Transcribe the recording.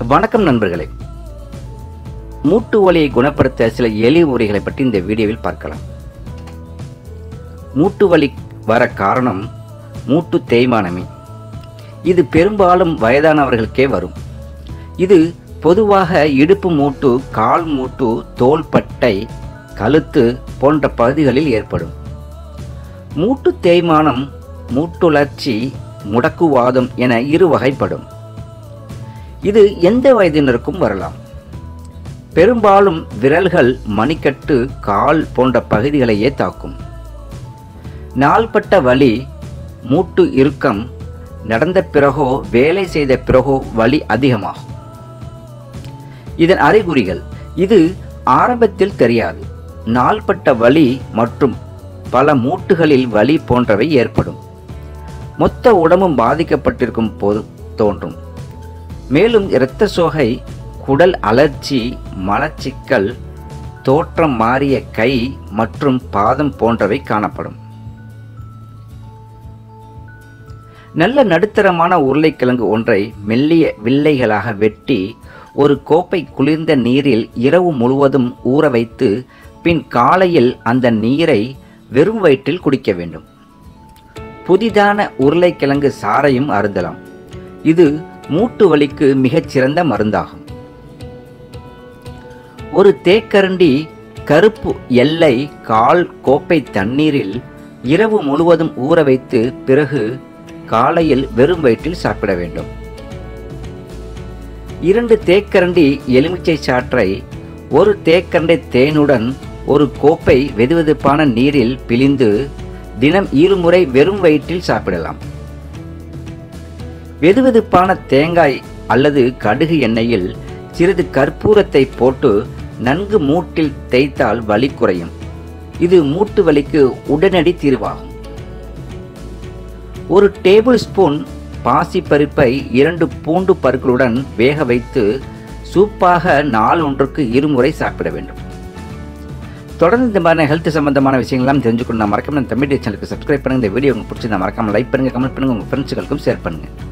வணக்கம் நண்பர்களே மூட்டு வலியை குணப்படுத்த சில எளிய முறைகளை பற்றி இந்த வீடியோவில் பார்க்கலாம் மூட்டு வலி வர காரணம் மூட்டு தேய்மானமே இது பெரும்பாலும் வயதானவர்களுக்கே வரும் இது பொதுவாக இடுப்பு மூட்டு கால் மூட்டு தோள்பட்டை கழுத்து போன்ற பகுதிகளில் ஏற்படும் மூட்டு தேய்மானம் மூட்டுளர்ச்சி முடக்குவாதம் என இரு வகைப்படும் இது எந்த வயதினருக்கும் வரலாம் பெரும்பாலும் விரல்கள் மணிக்கட்டு கால் போன்ற பகுதிகளையே தாக்கும் நாள்பட்ட வலி மூட்டு இறுக்கம் நடந்த பிறகோ வேலை செய்த பிறகோ வலி அதிகமாகும் இதன் அறிகுறிகள் இது ஆரம்பத்தில் தெரியாது நாள்பட்ட வலி மற்றும் பல மூட்டுகளில் வலி போன்றவை ஏற்படும் மொத்த உடம்பும் பாதிக்கப்பட்டிருக்கும் போது தோன்றும் மேலும் இரத்த சோகை குடல் அலர்ச்சி மலச்சிக்கல் தோற்றம் மாறிய கை மற்றும் பாதம் போன்றவை காணப்படும் நல்ல நடுத்தரமான உருளைக்கிழங்கு ஒன்றை மெல்லிய வில்லைகளாக வெட்டி ஒரு கோப்பை குளிர்ந்த நீரில் இரவு முழுவதும் ஊற வைத்து பின் காலையில் அந்த நீரை வெறும் வயிற்றில் குடிக்க வேண்டும் புதிதான உருளைக்கிழங்கு சாறையும் அருந்தலாம் இது மூட்டு வலிக்கு மிகச்சிறந்த மருந்தாகும் ஒரு தேக்கரண்டி கருப்பு எல்லை கால் கோப்பை தண்ணீரில் இரவு முழுவதும் ஊற வைத்து பிறகு காலையில் வெறும் வயிற்றில் சாப்பிட வேண்டும் இரண்டு தேக்கரண்டி எலுமிச்சை சாற்றை ஒரு தேக்கரண்டி தேனுடன் ஒரு கோப்பை வெதுவெதுப்பான நீரில் பிழிந்து தினம் இருமுறை வெறும் வயிற்றில் சாப்பிடலாம் வெதுவெதுப்பான தேங்காய் அல்லது கடுகு எண்ணெயில் சிறிது கற்பூரத்தை போட்டு நன்கு மூட்டில் தேய்த்தால் வலி குறையும் இது மூட்டு வலிக்கு உடனடி தீர்வாகும் ஒரு டேபிள் ஸ்பூன் பாசி பருப்பை இரண்டு பூண்டு பருக்களுடன் வேக வைத்து சூப்பாக நாள் ஒன்றுக்கு இருமுறை சாப்பிட வேண்டும் தொடர்ந்து இந்த மாதிரி ஹெல்த் சம்பந்தமான விஷயங்கள்லாம் தெரிஞ்சுக்கணும் நான் மறக்காம நம்ம தமிழ் சேனலுக்கு சப்ஸ்கிரைப் பண்ணுங்க இந்த வீடியோ உங்களுக்கு பிடிச்சிருந்தா மறக்காம லைக் பண்ணுங்க கமெண்ட் பண்ணுங்க உங்க ஃப்ரெண்ட்ஸுகளுக்கும் ஷேர் பண்ணுங்க